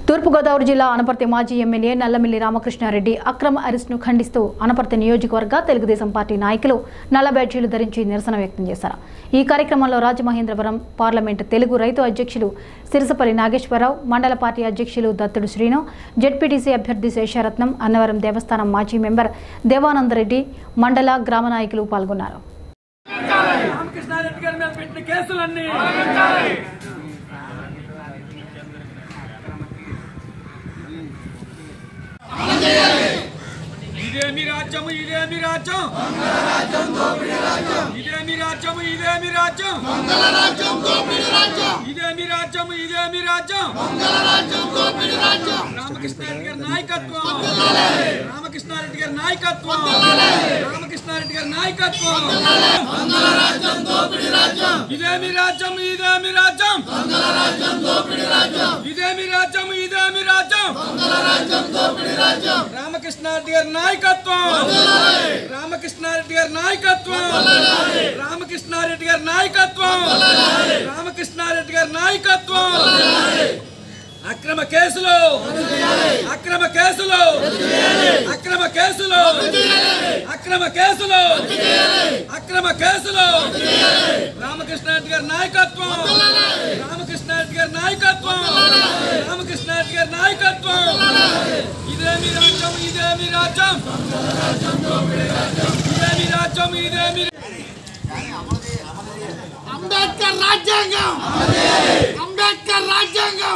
తూర్పుగోదావరి జిల్లా అనపర్తి మాజీ ఎమ్మెల్యే నల్లమిల్లి రామకృష్ణారెడ్డి అక్రమ అరెస్టును ఖండిస్తూ అనపర్తి నియోజకవర్గ తెలుగుదేశం పార్టీ నాయకులు నల్ల బ్యాడ్జీలు ధరించి నిరసన వ్యక్తం చేశారు ఈ కార్యక్రమంలో రాజమహేంద్రవరం పార్లమెంటు తెలుగు రైతు అధ్యక్షులు సిరసపల్లి నాగేశ్వరరావు మండల పార్టీ అధ్యక్షులు దత్తుడు శ్రీను జెడ్పీటీసీ అభ్యర్థి శేషరత్నం అన్నవరం దేవస్థానం మాజీ మెంబర్ దేవానందరెడ్డి మండల గ్రామ నాయకులు పాల్గొన్నారు రామకృష్ణారెడ్డి గారి మీద పెట్టిన కేసులన్నీ ఇదేమి రాజ్యము ఇదేమి రాజ్యం ఇదేమి రాజ్యము ఇదేమి రాజ్యం ఇదేమి రాజ్యము ఇదేమి రాజ్యం రామకృష్ణారెడ్డి గారి నాయకత్వం రామకృష్ణారెడ్డి గారి నాయకత్వం రామకృష్ణారెడ్డి గారి నాయకత్వం ఇదేమి రాజ్యం ఇదేమి రాజ్యం ఇదేమి రాజ్యం ఇదేమి రాజ్యం రామకృష్ణారెడ్డి గారి నాయకత్వం రామకృష్ణారెడ్డి గారి నాయకత్వం రామకృష్ణారెడ్డి గారి నాయకత్వం రామకృష్ణారెడ్డి గారి నాయకత్వం అక్రమ కేసులు అక్రమ కేసులు అక్రమ కేసులు అక్రమ కేసులు అక్రమ కేసులు రామకృష్ణారెడ్డి గారి నాయకత్వం రామకృష్ణారెడ్డి గారి నాయకత్వం రామకృష్ణారెడ్డి గారి నాయకత్వం ఇదేమి రాజ్యం ఇదేమి రాజ్యం ఇదేమి రాజ్యం ఇదేమి అంబేద్కర్ రాజ్యాంగం అంబేద్కర్ రాజ్యాంగం